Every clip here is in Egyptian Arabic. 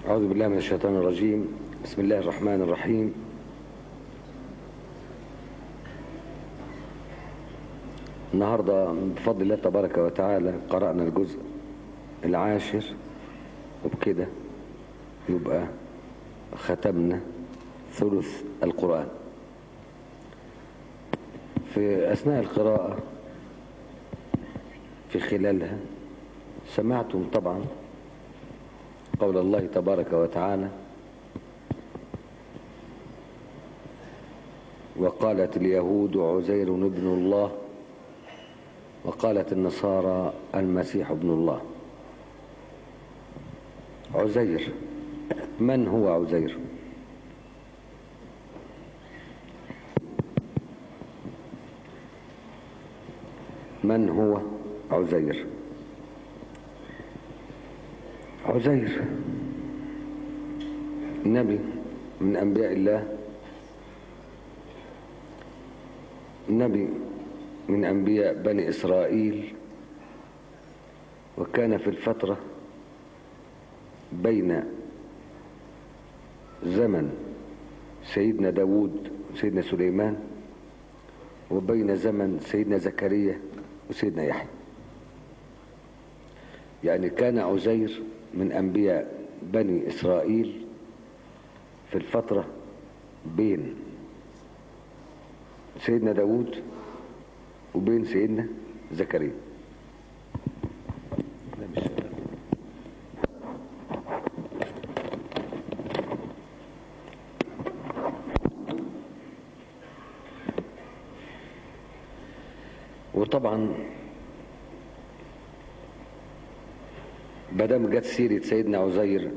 أعوذ بالله من الشيطان الرجيم بسم الله الرحمن الرحيم النهاردة بفضل الله تبارك وتعالى قرأنا الجزء العاشر وبكده يبقى ختمنا ثلث القرآن في أثناء القراءة في خلالها سمعتم طبعا قول الله تبارك وتعالى وقالت اليهود عزير ابن الله وقالت النصارى المسيح ابن الله عزير من هو عزير من هو عزير عزير نبي من أنبياء الله نبي من أنبياء بني إسرائيل وكان في الفترة بين زمن سيدنا داود وسيدنا سليمان وبين زمن سيدنا زكريا وسيدنا يحيى يعني كان عزير من أنبياء بني إسرائيل في الفترة بين سيدنا داود وبين سيدنا زكريا وطبعا بدم جت سيرة سيدنا عزير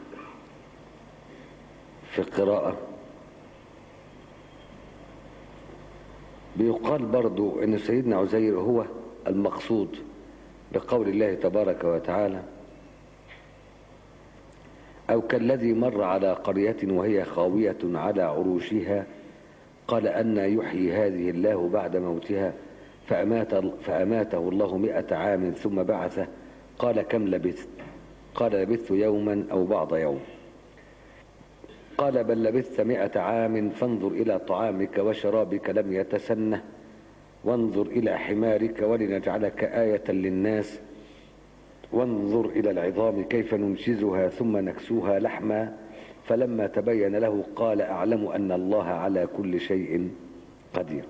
في القراءة بيقال برضو ان سيدنا عزير هو المقصود بقول الله تبارك وتعالى او كالذي مر على قرية وهي خاوية على عروشها قال أن يحيي هذه الله بعد موتها فأمات فأماته الله مئة عام ثم بعثه قال كم لبثت قال لبثت يوما أو بعض يوم قال بل لبثت مئة عام فانظر إلى طعامك وشرابك لم يتسنه وانظر إلى حمارك ولنجعلك آية للناس وانظر إلى العظام كيف ننشزها ثم نكسوها لحما فلما تبين له قال أعلم أن الله على كل شيء قدير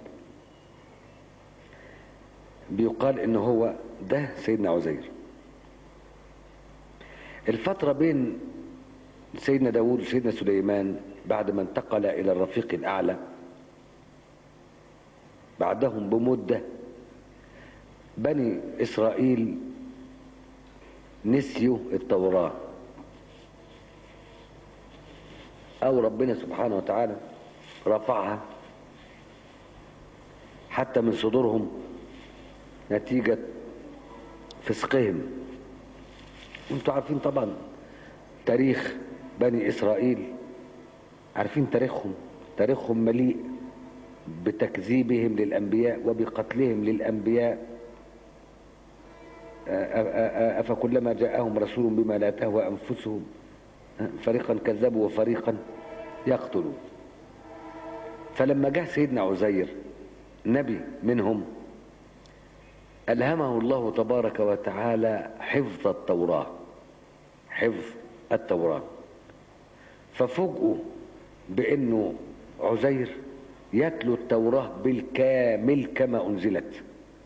بيقال إن هو ده سيدنا عزير الفترة بين سيدنا داود وسيدنا سليمان بعد ما انتقل إلى الرفيق الأعلى بعدهم بمدة بني إسرائيل نسيوا التوراة أو ربنا سبحانه وتعالى رفعها حتى من صدورهم نتيجة فسقهم انتوا عارفين طبعا تاريخ بني إسرائيل عارفين تاريخهم تاريخهم مليء بتكذيبهم للأنبياء وبقتلهم للأنبياء أفكلما جاءهم رسول بما لا تهوى أنفسهم فريقا كذبوا وفريقا يقتلون فلما جاء سيدنا عزير نبي منهم ألهمه الله تبارك وتعالى حفظ التوراة حفظ التوراة ففوجئوا بأنه عزير يتلو التوراة بالكامل كما أنزلت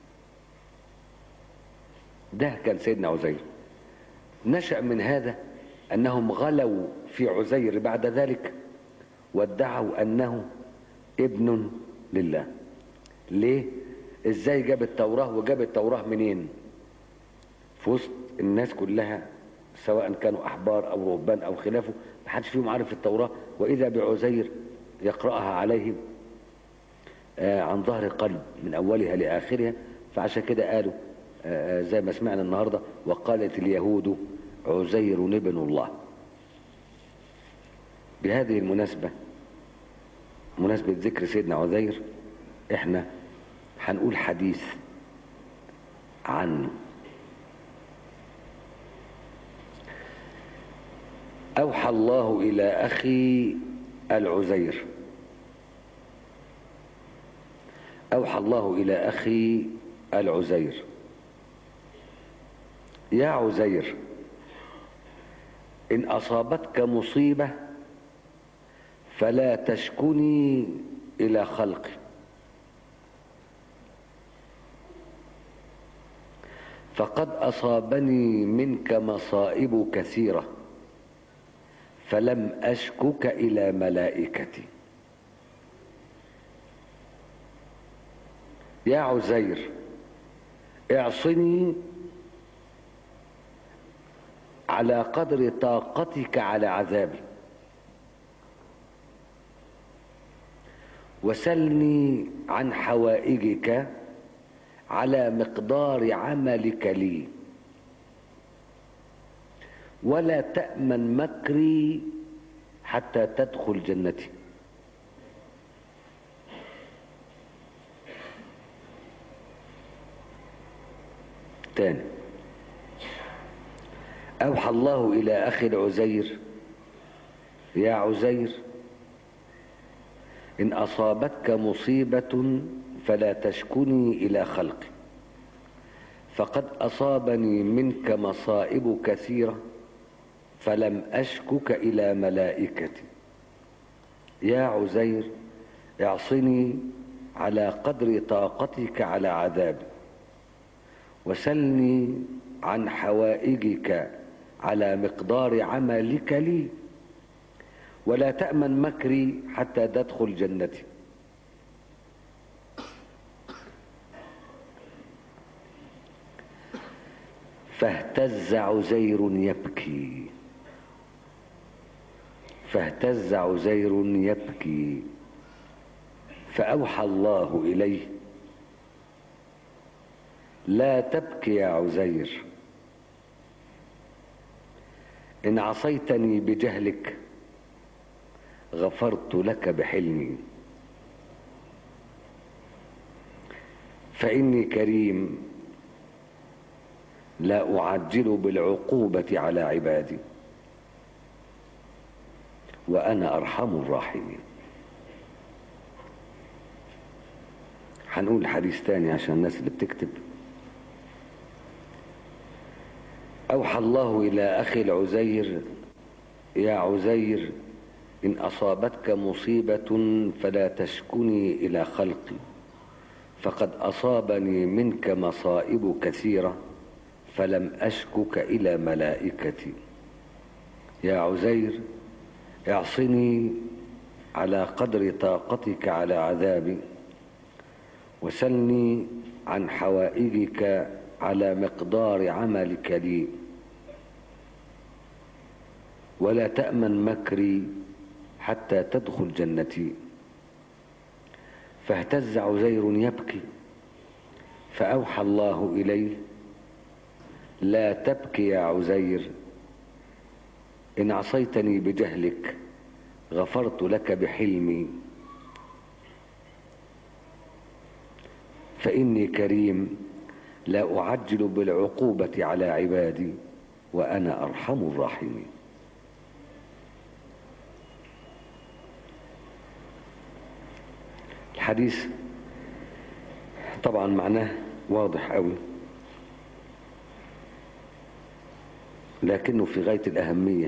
ده كان سيدنا عزير نشأ من هذا أنهم غلوا في عزير بعد ذلك وادعوا أنه ابن لله ليه ازاي جاب التوراة وجاب التوراة منين في وسط الناس كلها سواء كانوا أحبار أو رهبان أو خلافه محدش فيهم عارف التوراة وإذا بعزير يقرأها عليهم عن ظهر قلب من أولها لآخرها فعشان كده قالوا زي ما سمعنا النهاردة وقالت اليهود عزير ابن الله بهذه المناسبة مناسبة ذكر سيدنا عزير احنا هنقول حديث عنه أوحى الله إلى أخي العزير أوحى الله إلى أخي العزير يا عزير إن أصابتك مصيبة فلا تشكني إلى خلقي فقد أصابني منك مصائب كثيرة فلم أشكك إلى ملائكتي يا عزير اعصني على قدر طاقتك على عذابي وسلني عن حوائجك على مقدار عملك لي ولا تأمن مكري حتى تدخل جنتي تاني أوحى الله إلى أخي العزير يا عزير إن أصابتك مصيبة فلا تشكني إلى خلقي فقد أصابني منك مصائب كثيرة فلم أشكك إلى ملائكتي يا عزير اعصني على قدر طاقتك على عذابي وسلني عن حوائجك على مقدار عملك لي ولا تأمن مكري حتى تدخل جنتي فاهتز عزير يبكي فاهتز عزير يبكي فأوحى الله إليه لا تبكي يا عزير إن عصيتني بجهلك غفرت لك بحلمي فإني كريم لا أعجل بالعقوبة على عبادي وأنا أرحم الراحمين هنقول حديث تاني عشان الناس اللي بتكتب أوحى الله إلى أخي العزير يا عزير إن أصابتك مصيبة فلا تشكني إلى خلقي فقد أصابني منك مصائب كثيرة فلم أشكك إلى ملائكتي يا عزير اعصني على قدر طاقتك على عذابي وسلني عن حوائجك على مقدار عملك لي ولا تأمن مكري حتى تدخل جنتي فاهتز عزير يبكي فأوحى الله إليه لا تبكي يا عزير إن عصيتني بجهلك غفرت لك بحلمي فإني كريم لا أعجل بالعقوبة على عبادي وأنا أرحم الراحمين الحديث طبعا معناه واضح قوي لكنه في غاية الأهمية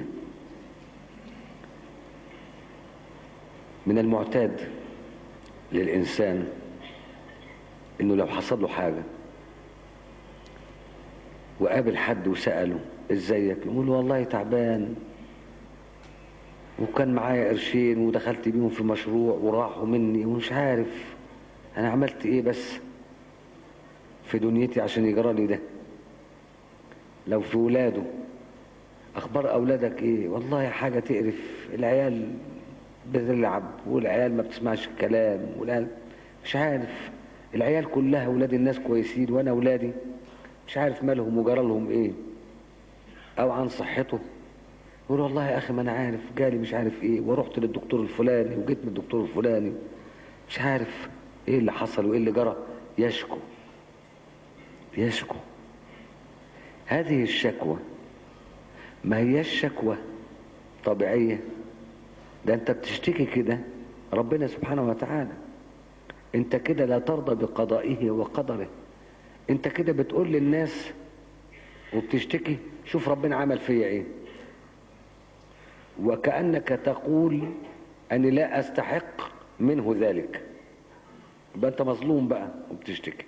من المعتاد للإنسان إنه لو حصل له حاجة وقابل حد وسأله ازيك يقول والله تعبان وكان معايا قرشين ودخلت بيهم في مشروع وراحوا مني ومش عارف انا عملت ايه بس في دنيتي عشان يجرى لي ده لو في ولاده اخبار اولادك ايه والله حاجة تقرف العيال بتلعب والعيال ما بتسمعش الكلام والعيال مش عارف العيال كلها ولاد الناس كويسين وانا ولادي مش عارف مالهم وجرى لهم ايه او عن صحته يقول والله يا اخي ما انا عارف جالي مش عارف ايه ورحت للدكتور الفلاني وجيت من الدكتور الفلاني مش عارف ايه اللي حصل وايه اللي جرى يشكو يشكو هذه الشكوى ما هي الشكوى طبيعية ده انت بتشتكي كده ربنا سبحانه وتعالى انت كده لا ترضى بقضائه وقدره انت كده بتقول للناس وبتشتكي شوف ربنا عمل فيا ايه وكأنك تقول أني لا أستحق منه ذلك يبقى أنت مظلوم بقى وبتشتكي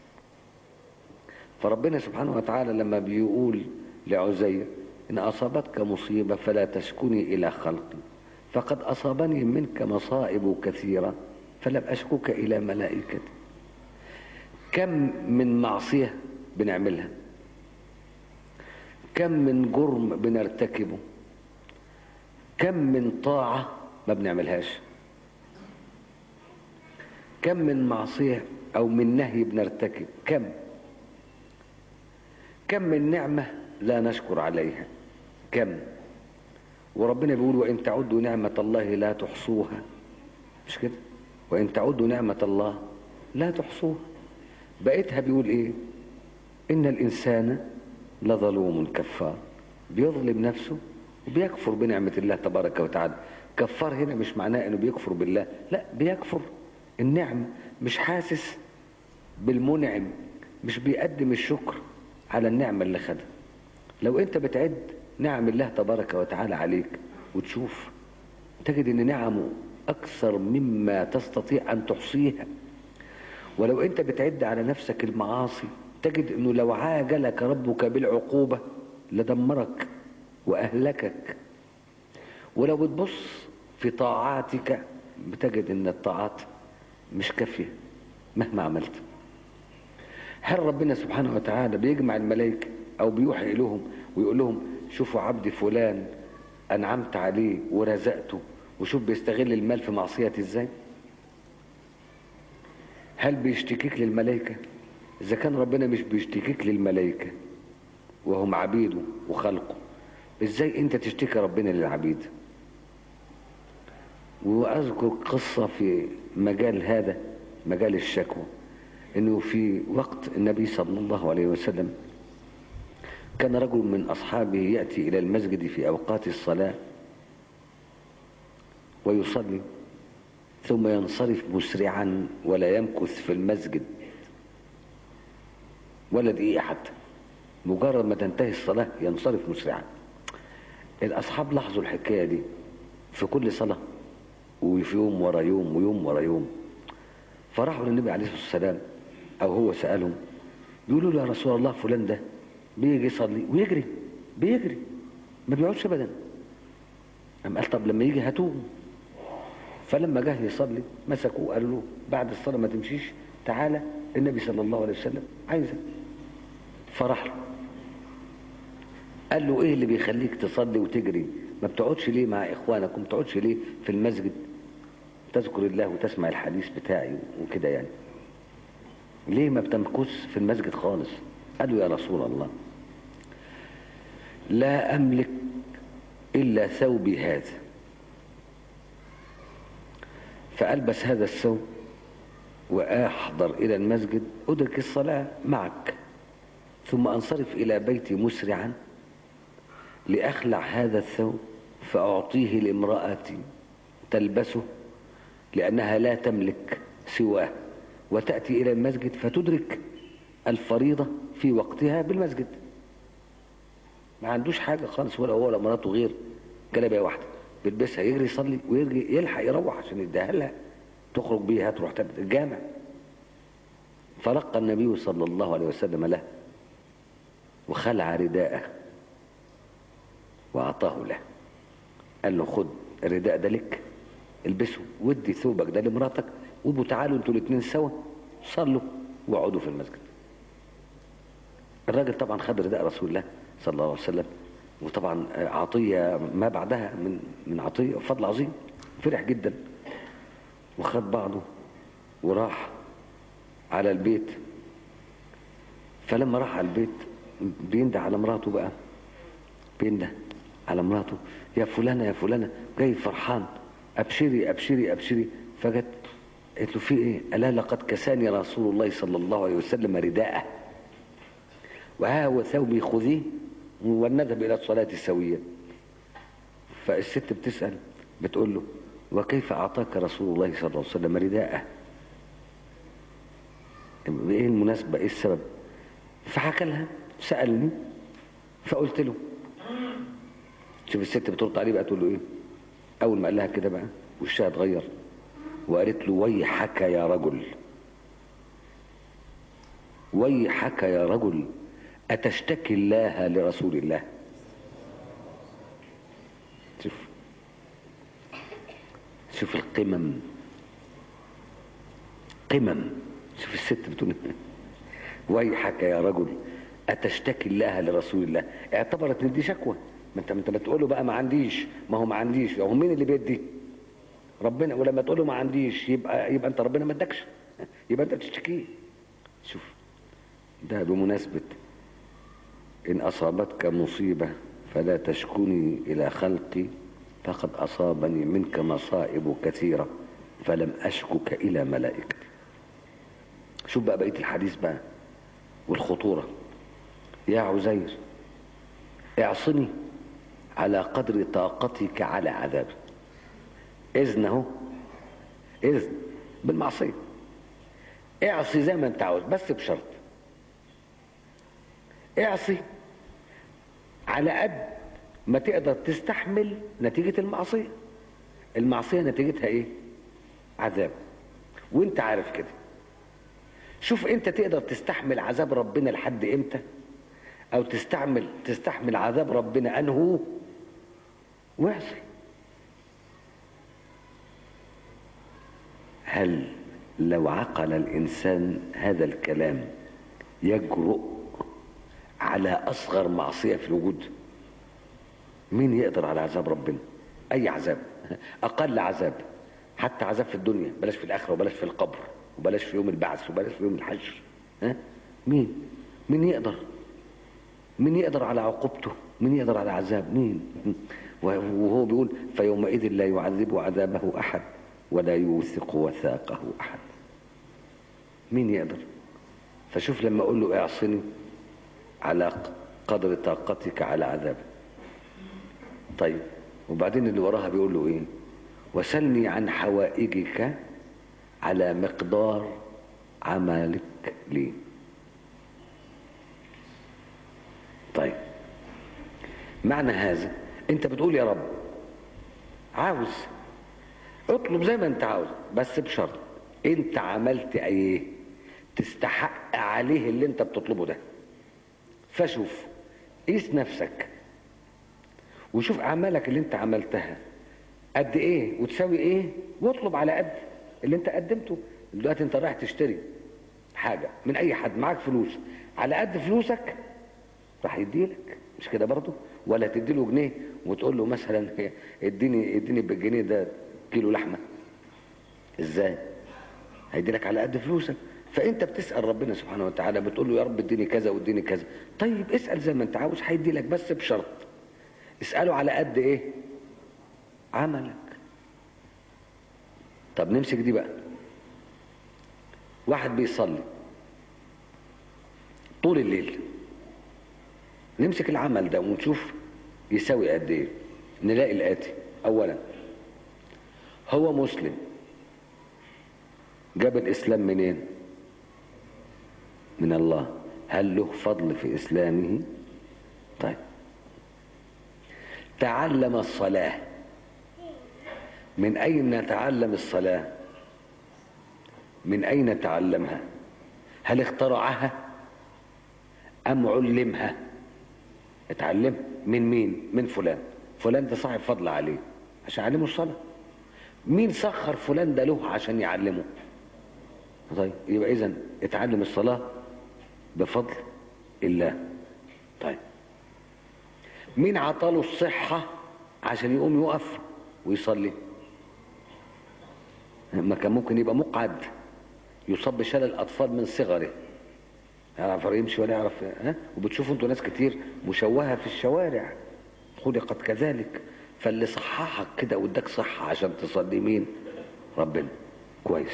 فربنا سبحانه وتعالى لما بيقول لعزير إن أصابتك مصيبة فلا تشكني إلى خلقي فقد أصابني منك مصائب كثيرة فلم أشكك إلى ملائكتي كم من معصية بنعملها كم من جرم بنرتكبه كم من طاعة ما بنعملهاش كم من معصية أو من نهي بنرتكب كم كم من نعمة لا نشكر عليها كم وربنا بيقول وإن تعدوا نعمة الله لا تحصوها مش كده وإن تعدوا نعمة الله لا تحصوها بقيتها بيقول إيه إن الإنسان لظلوم كفار بيظلم نفسه وبيكفر بنعمة الله تبارك وتعالى كفار هنا مش معناه انه بيكفر بالله لا بيكفر النعم مش حاسس بالمنعم مش بيقدم الشكر على النعمة اللي خدها لو انت بتعد نعم الله تبارك وتعالى عليك وتشوف تجد ان نعمه اكثر مما تستطيع ان تحصيها ولو انت بتعد على نفسك المعاصي تجد انه لو عاجلك ربك بالعقوبة لدمرك واهلكك ولو بتبص في طاعاتك بتجد ان الطاعات مش كافية مهما عملت هل ربنا سبحانه وتعالى بيجمع الملائكة او بيوحي لهم ويقول لهم شوفوا عبدي فلان انعمت عليه ورزقته وشوف بيستغل المال في معصية ازاي هل بيشتكيك للملائكة اذا كان ربنا مش بيشتكيك للملائكة وهم عبيده وخلقه ازاي انت تشتكي ربنا للعبيد واذكر قصة في مجال هذا مجال الشكوى انه في وقت النبي صلى الله عليه وسلم كان رجل من اصحابه يأتي الى المسجد في اوقات الصلاة ويصلي ثم ينصرف مسرعا ولا يمكث في المسجد ولا دقيقة حتى مجرد ما تنتهي الصلاة ينصرف مسرعا الأصحاب لاحظوا الحكاية دي في كل صلاة وفي يوم ورا يوم ويوم ورا يوم فراحوا للنبي عليه الصلاة والسلام أو هو سألهم بيقولوا له يا رسول الله فلان ده بيجي يصلي ويجري بيجري ما بيقعدش أبدا قام قال طب لما يجي هاتوه فلما جه يصلي مسكوه قالوا له بعد الصلاة ما تمشيش تعالى النبي صلى الله عليه وسلم عايزك فراح له قال له ايه اللي بيخليك تصلي وتجري ما بتقعدش ليه مع اخوانك وما بتقعدش ليه في المسجد تذكر الله وتسمع الحديث بتاعي وكده يعني ليه ما بتمكث في المسجد خالص قال له يا رسول الله لا املك الا ثوبي هذا فالبس هذا الثوب واحضر الى المسجد ادرك الصلاه معك ثم انصرف الى بيتي مسرعا لأخلع هذا الثوب فأعطيه لامرأتي تلبسه لأنها لا تملك سواه وتأتي إلى المسجد فتدرك الفريضة في وقتها بالمسجد ما عندوش حاجة خالص ولا هو ولا مراته غير جلابية واحدة بيلبسها يجري يصلي ويرجع يلحق يروح عشان يديها لها تخرج بيها تروح الجامع فرق النبي صلى الله عليه وسلم له وخلع رداءه وأعطاه له قال له خد الرداء ده لك البسه ودي ثوبك ده لمراتك وابو تعالوا انتوا الاثنين سوا صلوا واقعدوا في المسجد الراجل طبعا خد رداء رسول الله صلى الله عليه وسلم وطبعا عطية ما بعدها من من عطية فضل عظيم فرح جدا وخد بعضه وراح على البيت فلما راح على البيت بينده على مراته بقى بينده على مراته يا فلانة يا فلانة جاي فرحان أبشري أبشري أبشري فجت قالت له في إيه ألا لقد كساني رسول الله صلى الله عليه وسلم رداءه وها هو ثوبي خذيه ونذهب إلى الصلاة السوية فالست بتسأل بتقول له وكيف أعطاك رسول الله صلى الله عليه وسلم رداءه ايه المناسبة ايه السبب فحكى لها سألني فقلت له شوف الست بترد عليه بقى تقول له ايه اول ما قال لها كده بقى وشها اتغير وقالت له ويحك يا رجل ويحك يا رجل أتشتكي الله لرسول الله شوف شوف القمم قمم شوف الست بتقول ويحك يا رجل أتشتكي الله لرسول الله اعتبرت ان دي شكوى ما انت ما انت بتقول له بقى ما عنديش ما هو ما عنديش هو مين اللي بيدي ربنا ولما تقول له ما عنديش يبقى يبقى انت ربنا ما ادكش يبقى انت بتشتكيه شوف ده بمناسبة إن أصابتك مصيبة فلا تشكني إلى خلقي فقد أصابني منك مصائب كثيرة فلم أشكك إلى ملائكتي شوف بقى بقية الحديث بقى والخطورة يا عزير اعصني على قدر طاقتك على عذابي إذن اهو إذن بالمعصية اعصي زي ما انت عاوز بس بشرط اعصي على قد ما تقدر تستحمل نتيجة المعصية المعصية نتيجتها ايه عذاب وانت عارف كده شوف انت تقدر تستحمل عذاب ربنا لحد امتى او تستعمل تستحمل عذاب ربنا انه واعصي هل لو عقل الانسان هذا الكلام يجرؤ على اصغر معصيه في الوجود مين يقدر على عذاب ربنا اي عذاب اقل عذاب حتى عذاب في الدنيا بلاش في الاخره وبلاش في القبر وبلاش في يوم البعث وبلاش في يوم الحشر ها مين مين يقدر مين يقدر على عقوبته مين يقدر على عذاب مين وهو بيقول فيومئذ لا يعذب عذابه احد ولا يوثق وثاقه احد مين يقدر فشوف لما اقول له اعصني على قدر طاقتك على عذابه طيب وبعدين اللي وراها بيقول له ايه وسلني عن حوائجك على مقدار عملك لي طيب معنى هذا انت بتقول يا رب عاوز اطلب زي ما انت عاوز بس بشرط انت عملت ايه تستحق عليه اللي انت بتطلبه ده فشوف قيس نفسك وشوف اعمالك اللي انت عملتها قد ايه وتساوي ايه واطلب على قد اللي انت قدمته دلوقتي انت رايح تشتري حاجه من اي حد معاك فلوس على قد فلوسك راح يديلك مش كده برضه ولا تديله جنيه وتقول له مثلا اديني اديني بالجنيه ده كيلو لحمه ازاي هيديلك على قد فلوسك فانت بتسال ربنا سبحانه وتعالى بتقول له يا رب اديني كذا واديني كذا طيب اسال زي ما انت عاوز هيدي لك بس بشرط اساله على قد ايه عملك طب نمسك دي بقى واحد بيصلي طول الليل نمسك العمل ده ونشوف يساوي قد ايه نلاقي الاتي اولا هو مسلم جاب الاسلام منين من الله هل له فضل في اسلامه طيب تعلم الصلاه من اين نتعلم الصلاه من اين تعلمها هل اخترعها ام علمها اتعلم من مين من فلان فلان ده صاحب فضل عليه عشان يعلمه الصلاه مين سخر فلان ده له عشان يعلمه طيب يبقى اذا اتعلم الصلاه بفضل الله طيب مين عطاله الصحة عشان يقوم يقف ويصلي ما كان ممكن يبقى مقعد يصاب بشلل الأطفال من صغره يعرف يمشي ولا يعرف ها وبتشوفوا انتوا ناس كتير مشوهة في الشوارع خلقت كذلك فاللي صححك كده واداك صحة عشان تصلي مين ربنا كويس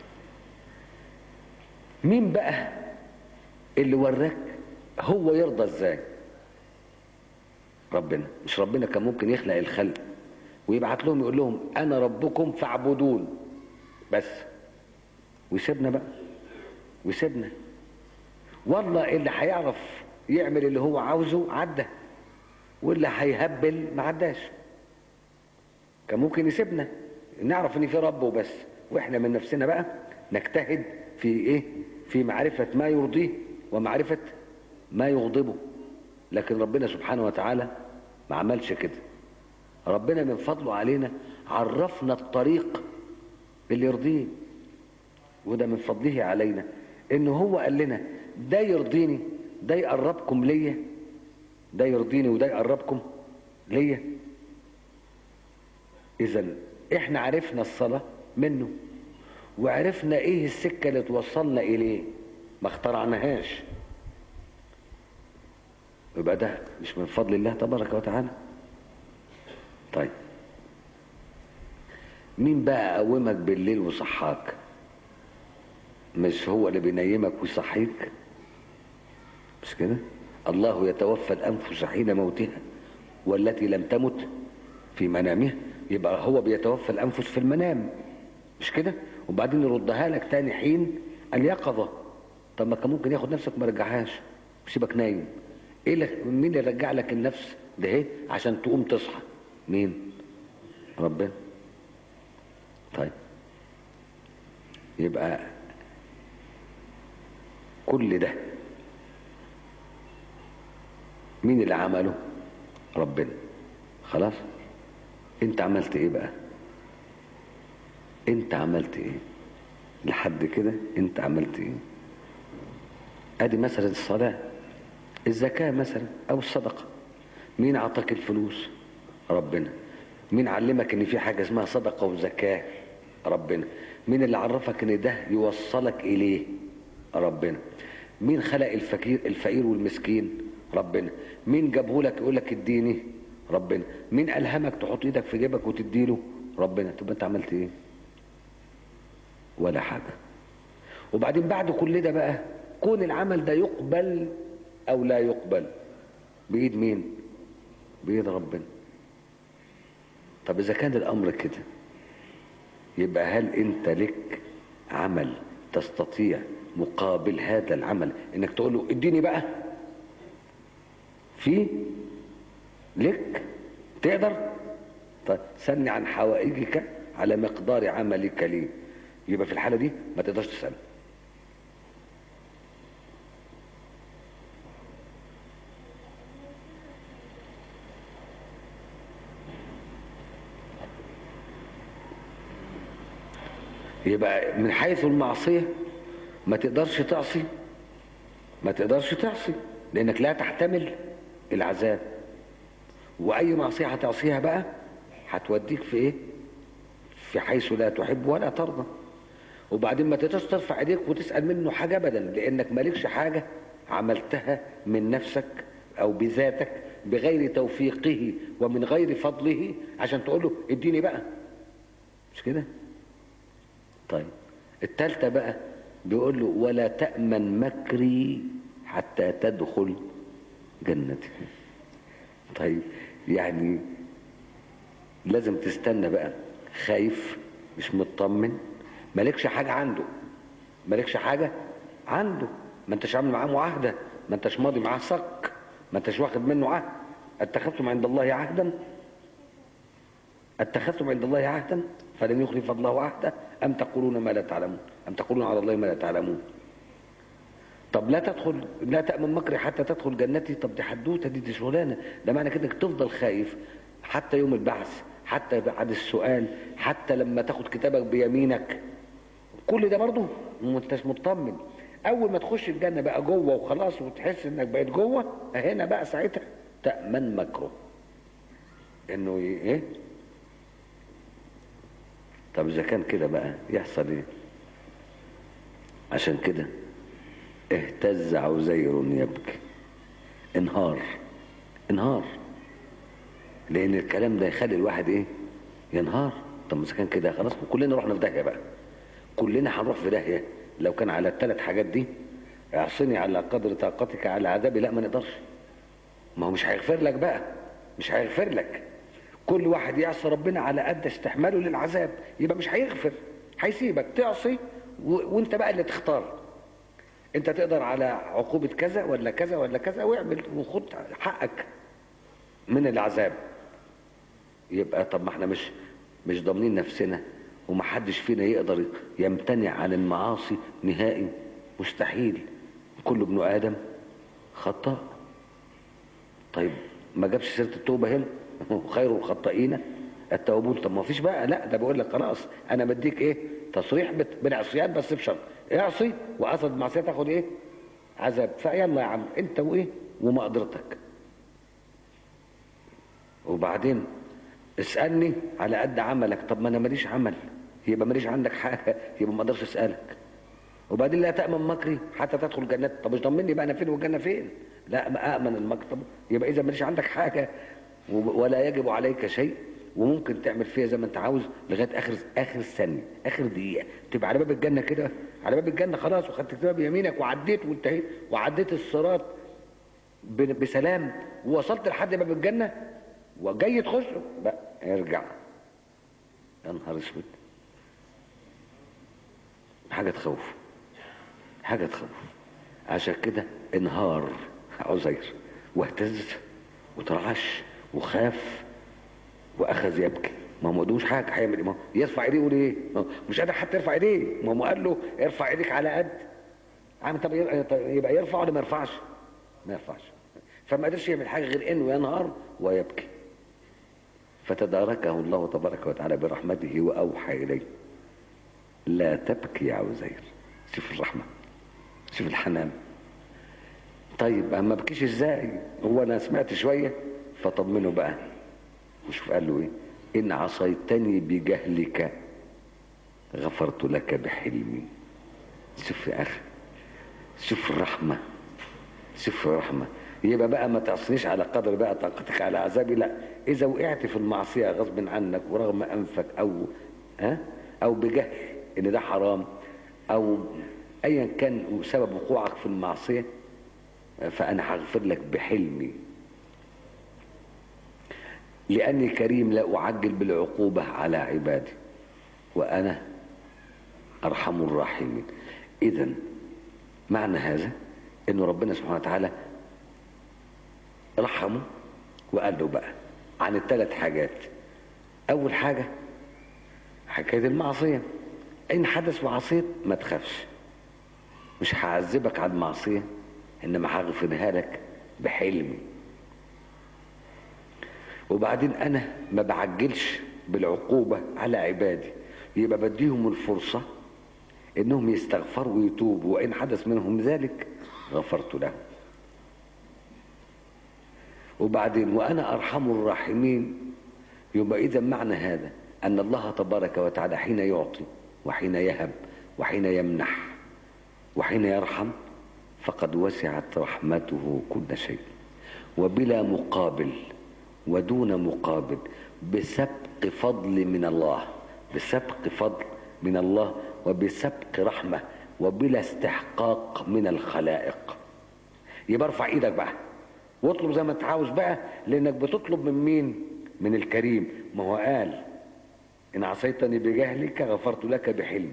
مين بقى اللي وراك هو يرضى ازاي ربنا مش ربنا كان ممكن يخلق الخلق ويبعت لهم يقول لهم انا ربكم فاعبدون بس ويسيبنا بقى ويسيبنا والله اللي هيعرف يعمل اللي هو عاوزه عدى واللي هيهبل ما عداش كان ممكن يسيبنا نعرف ان في رب وبس واحنا من نفسنا بقى نجتهد في ايه في معرفة ما يرضيه ومعرفة ما يغضبه لكن ربنا سبحانه وتعالى ما عملش كده ربنا من فضله علينا عرفنا الطريق اللي يرضيه وده من فضله علينا ان هو قال لنا ده يرضيني ده يقربكم ليا ده يرضيني وده يقربكم ليا اذا احنا عرفنا الصلاة منه وعرفنا ايه السكة اللي توصلنا اليه ما اخترعناهاش يبقى ده مش من فضل الله تبارك وتعالى طيب مين بقى قومك بالليل وصحاك مش هو اللي بينيمك ويصحيك مش كده الله يتوفى الانفس حين موتها والتي لم تمت في منامها يبقى هو بيتوفى الانفس في المنام مش كده وبعدين يردها لك تاني حين اليقظه طب ما كان ممكن ياخد نفسك ما رجعهاش ويسيبك نايم ايه اللي مين اللي رجع لك النفس ده ايه عشان تقوم تصحى مين ربنا طيب يبقى كل ده مين اللي عمله ربنا خلاص انت عملت ايه بقى انت عملت ايه لحد كده انت عملت ايه ادي مثلا الصلاة الزكاة مثلا او الصدقة مين اعطاك الفلوس ربنا مين علمك ان في حاجة اسمها صدقة وزكاة ربنا مين اللي عرفك ان ده يوصلك اليه ربنا مين خلق الفقير الفقير والمسكين ربنا مين جابه لك يقول لك اديني ربنا مين الهمك تحط ايدك في جيبك وتديله ربنا طب انت عملت ايه ولا حاجه وبعدين بعد كل ده بقى كون العمل ده يقبل او لا يقبل بايد مين بايد ربنا طب اذا كان الامر كده يبقى هل انت لك عمل تستطيع مقابل هذا العمل انك تقول له اديني بقى في لك تقدر طيب سلني عن حوائجك على مقدار عملك لي يبقى في الحالة دي ما تقدرش تسأل يبقى من حيث المعصية ما تقدرش تعصي ما تقدرش تعصي لانك لا تحتمل العذاب واي معصية هتعصيها بقى هتوديك في ايه في حيث لا تحب ولا ترضى وبعدين ما تقدرش ترفع ايديك وتسأل منه حاجة ابدا لانك مالكش حاجة عملتها من نفسك او بذاتك بغير توفيقه ومن غير فضله عشان تقول له اديني بقى مش كده طيب التالتة بقى بيقول له ولا تأمن مكري حتى تدخل جنتي طيب يعني لازم تستنى بقى خايف مش مطمن مالكش حاجة عنده مالكش حاجة عنده ما انتش عامل معاه معاهدة ما انتش ماضي معاه صك ما انتش واخد منه عهد اتخذتم عند الله عهدا اتخذتم عند الله عهدا فلن يخلف الله عهده ام تقولون ما لا تعلمون ام تقولون على الله ما لا تعلمون طب لا تدخل لا تأمن مكري حتى تدخل جنتي طب دي حدوته دي, دي شغلانه ده معنى كده انك تفضل خايف حتى يوم البعث حتى بعد السؤال حتى لما تاخد كتابك بيمينك كل ده برضه ما انتش مطمن اول ما تخش الجنه بقى جوه وخلاص وتحس انك بقيت جوه هنا بقى ساعتها تأمن مكره انه ايه طب اذا كان كده بقى يحصل ايه عشان كده اهتز عزير يبكي انهار انهار لان الكلام ده يخلي الواحد ايه ينهار طب اذا كان كده خلاص كلنا رحنا في داهيه بقى كلنا هنروح في داهيه لو كان على الثلاث حاجات دي اعصني على قدر طاقتك على عذابي لا ما نقدرش ما هو مش هيغفر لك بقى مش هيغفر لك كل واحد يعصي ربنا على قد استحماله للعذاب يبقى مش هيغفر هيسيبك تعصي و... وانت بقى اللي تختار انت تقدر على عقوبة كذا ولا كذا ولا كذا واعمل وخد حقك من العذاب يبقى طب ما احنا مش مش ضامنين نفسنا ومحدش فينا يقدر يمتنع عن المعاصي نهائي مستحيل كل ابن ادم خطاء طيب ما جابش سيره التوبه هنا خير الخطائين التوابون طب ما فيش بقى لا ده بقول لك خلاص انا بديك ايه تصريح بالعصيان بس بشرط اعصي واثر المعصيه تاخد ايه عذاب فيلا يا عم انت وايه ومقدرتك وبعدين اسالني على قد عملك طب ما انا ماليش عمل يبقى ماليش عندك حاجه يبقى ما اقدرش اسالك وبعدين لا تامن مكري حتى تدخل جنات طب مش ضمني بقى انا فين والجنه فين لا ما امن المكر طب يبقى اذا ماليش عندك حاجه ولا يجب عليك شيء وممكن تعمل فيها زي ما انت عاوز لغايه اخر اخر ثانيه اخر دقيقه تبقى على باب الجنه كده على باب الجنه خلاص وخدت كتاب بيمينك وعديت وانتهيت وعديت الصراط بسلام ووصلت لحد باب الجنه وجاي تخش بقى ارجع يا نهار اسود حاجه تخوف حاجه تخوف عشان كده انهار عزير واهتز وترعش وخاف واخذ يبكي ما هو ما قدوش حاجه هيعمل ايه ما يرفع ايديه يقول ايه مش قادر حتى يرفع ايديه ما هو قال له ارفع ايديك على قد عم طب يبقى يرفع ولا ما يرفعش ما يرفعش فما قدرش يعمل حاجه غير انه ينهار ويبكي فتداركه الله تبارك وتعالى برحمته واوحى اليه لا تبكي يا عزير شوف الرحمه شوف الحنان طيب ما بكيش ازاي هو انا سمعت شويه فطمنه بقى وشوف قال له ايه ان عصيتني بجهلك غفرت لك بحلمي شوف يا اخي شوف الرحمه شوف الرحمه يبقى بقى ما تعصنيش على قدر بقى طاقتك على عذابي لا اذا وقعت في المعصيه غصب عنك ورغم انفك او ها او بجهل ان ده حرام او ايا كان سبب وقوعك في المعصيه فانا هغفر لك بحلمي لاني كريم لا اعجل بالعقوبه على عبادي وانا ارحم الراحمين اذا معنى هذا انه ربنا سبحانه وتعالى رحمه وقال له بقى عن الثلاث حاجات اول حاجه حكايه المعصيه ان حدث وعصيت ما تخافش مش هعذبك على المعصيه انما هغفرها لك بحلمي وبعدين انا ما بعجلش بالعقوبه على عبادي يبقى بديهم الفرصه انهم يستغفروا ويتوبوا وان حدث منهم ذلك غفرت لهم وبعدين وانا ارحم الراحمين يبقى اذا معنى هذا ان الله تبارك وتعالى حين يعطي وحين يهب وحين يمنح وحين يرحم فقد وسعت رحمته كل شيء وبلا مقابل ودون مقابل بسبق فضل من الله بسبق فضل من الله وبسبق رحمة وبلا استحقاق من الخلائق يبقى ارفع ايدك بقى واطلب زي ما انت عاوز بقى لانك بتطلب من مين من الكريم ما هو قال ان عصيتني بجهلك غفرت لك بحلم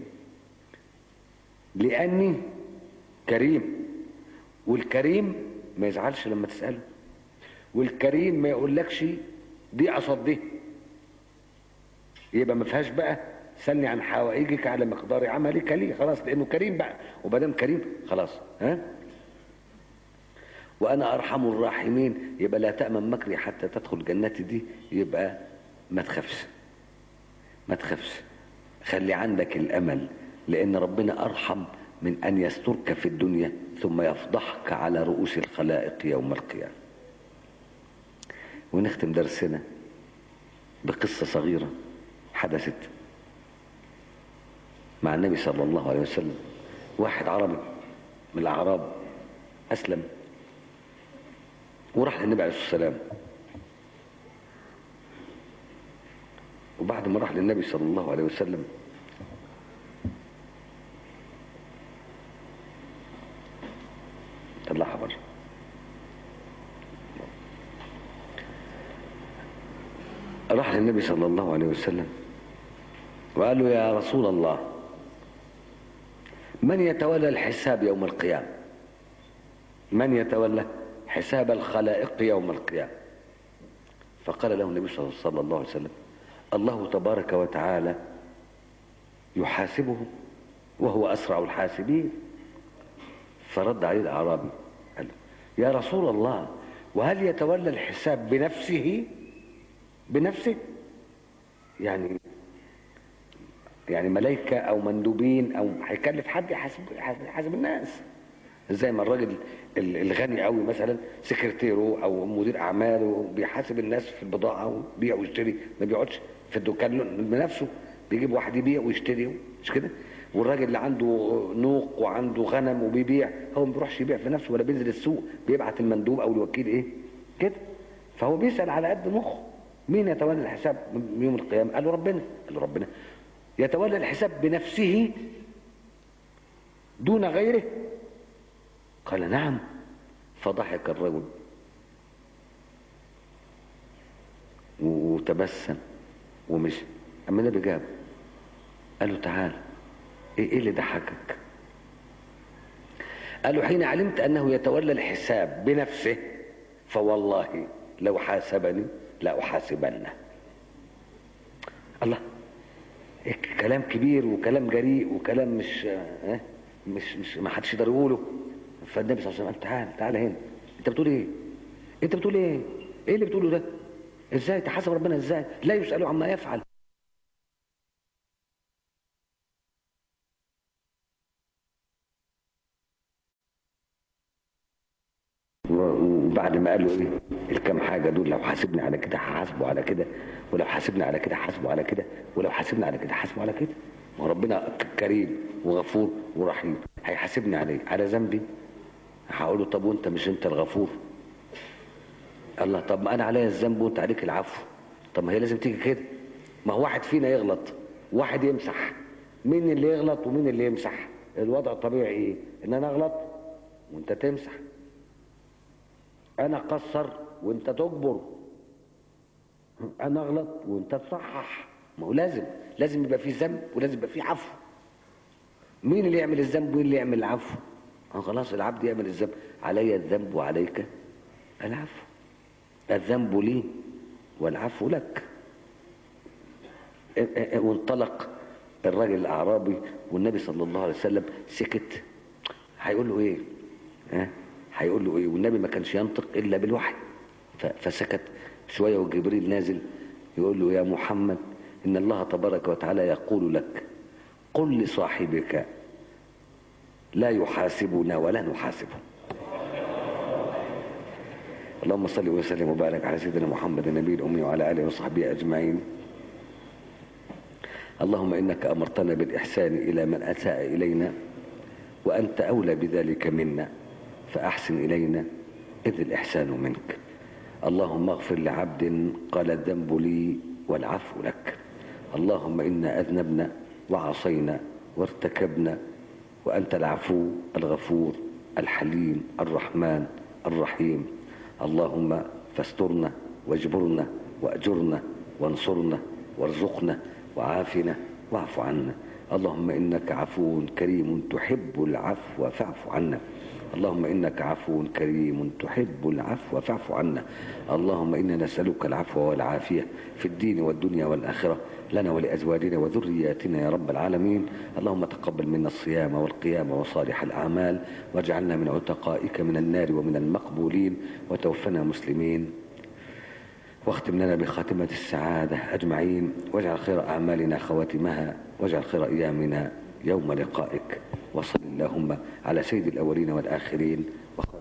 لاني كريم والكريم ما يزعلش لما تساله والكريم ما يقولكش دي قصد دي يبقى ما فيهاش بقى سلني عن حوائجك على مقدار عملك لي خلاص لانه كريم بقى وبدام كريم خلاص ها وانا ارحم الراحمين يبقى لا تامن مكري حتى تدخل جنتي دي يبقى ما تخافش ما تخافش خلي عندك الامل لان ربنا ارحم من ان يسترك في الدنيا ثم يفضحك على رؤوس الخلائق يوم القيامه ونختم درسنا بقصه صغيره حدثت مع النبي صلى الله عليه وسلم واحد عربي من الاعراب اسلم وراح للنبي عليه الصلاه والسلام وبعد ما راح للنبي صلى الله عليه وسلم طلعها بره راح للنبي صلى الله عليه وسلم وقال له يا رسول الله من يتولى الحساب يوم القيامة من يتولى حساب الخلائق يوم القيامة فقال له النبي صلى الله عليه وسلم الله تبارك وتعالى يحاسبه وهو أسرع الحاسبين فرد عليه الأعرابي قال يا رسول الله وهل يتولى الحساب بنفسه بنفسه يعني يعني ملائكة أو مندوبين أو هيكلف حد يحاسب يحاسب الناس زي ما الراجل الغني قوي مثلا سكرتيره او مدير اعماله بيحاسب الناس في البضاعه وبيع ويشتري ما بيقعدش في الدكان بنفسه بيجيب واحد يبيع ويشتري مش كده والراجل اللي عنده نوق وعنده غنم وبيبيع هو ما بيروحش يبيع في نفسه ولا بينزل السوق بيبعت المندوب او الوكيل ايه كده فهو بيسال على قد مخه مين يتولى الحساب يوم القيامه قال له ربنا قال له ربنا يتولى الحساب بنفسه دون غيره قال نعم فضحك الرجل وتبسم ومشي اما النبي جاب قال له تعال ايه اللي ضحكك قال له حين علمت انه يتولى الحساب بنفسه فوالله لو حاسبني لاحاسبنه الله كلام كبير وكلام جريء وكلام مش مش مش ما حدش يقدر يقوله فالنبي صلى الله عليه وسلم قال تعال تعال هنا انت بتقول ايه انت بتقول ايه ايه اللي بتقوله ده ازاي تحاسب ربنا ازاي لا يسأل عما يفعل وبعد ما قالوا ايه الكام حاجه دول لو حاسبني على كده هحاسبه على كده ولو حاسبني على كده هحاسبه على كده ولو حاسبني على كده هحاسبه على كده ما ربنا كريم وغفور ورحيم هيحاسبني عليه على ذنبي هقول له طب وانت مش انت الغفور الله طب ما انا عليا الذنب وانت عليك العفو طب ما هي لازم تيجي كده ما هو واحد فينا يغلط واحد يمسح مين اللي يغلط ومين اللي يمسح الوضع الطبيعي ايه ان انا اغلط وانت تمسح انا اقصر وانت تجبر انا اغلط وانت تصحح ما هو لازم لازم يبقى في ذنب ولازم يبقى في عفو مين اللي يعمل الذنب ومين اللي يعمل العفو خلاص العبد يعمل الذنب علي الذنب وعليك العفو الذنب لي والعفو لك وانطلق الراجل الاعرابي والنبي صلى الله عليه وسلم سكت هيقول له ايه ها هيقول له ايه والنبي ما كانش ينطق الا بالوحي فسكت شويه وجبريل نازل يقول له يا محمد ان الله تبارك وتعالى يقول لك قل لصاحبك لا يحاسبنا ولا نحاسبه اللهم صل وسلم وبارك على سيدنا محمد النبي الأمي وعلى آله وصحبه أجمعين اللهم إنك أمرتنا بالإحسان إلى من أساء إلينا وأنت أولى بذلك منا فأحسن إلينا إذ الإحسان منك اللهم اغفر لعبد قال الذنب لي والعفو لك اللهم إنا أذنبنا وعصينا وارتكبنا وأنت العفو الغفور الحليم الرحمن الرحيم اللهم فاسترنا واجبرنا واجرنا وانصرنا وارزقنا وعافنا واعف عنا اللهم انك عفو كريم تحب العفو فاعف عنا اللهم انك عفو كريم تحب العفو فاعف عنا اللهم انا نسالك العفو والعافيه في الدين والدنيا والاخره لنا ولازواجنا وذرياتنا يا رب العالمين اللهم تقبل منا الصيام والقيام وصالح الاعمال واجعلنا من عتقائك من النار ومن المقبولين وتوفنا مسلمين واختم لنا بخاتمة السعادة أجمعين واجعل خير أعمالنا خواتمها واجعل خير أيامنا يوم لقائك وصل اللهم على سيد الأولين والآخرين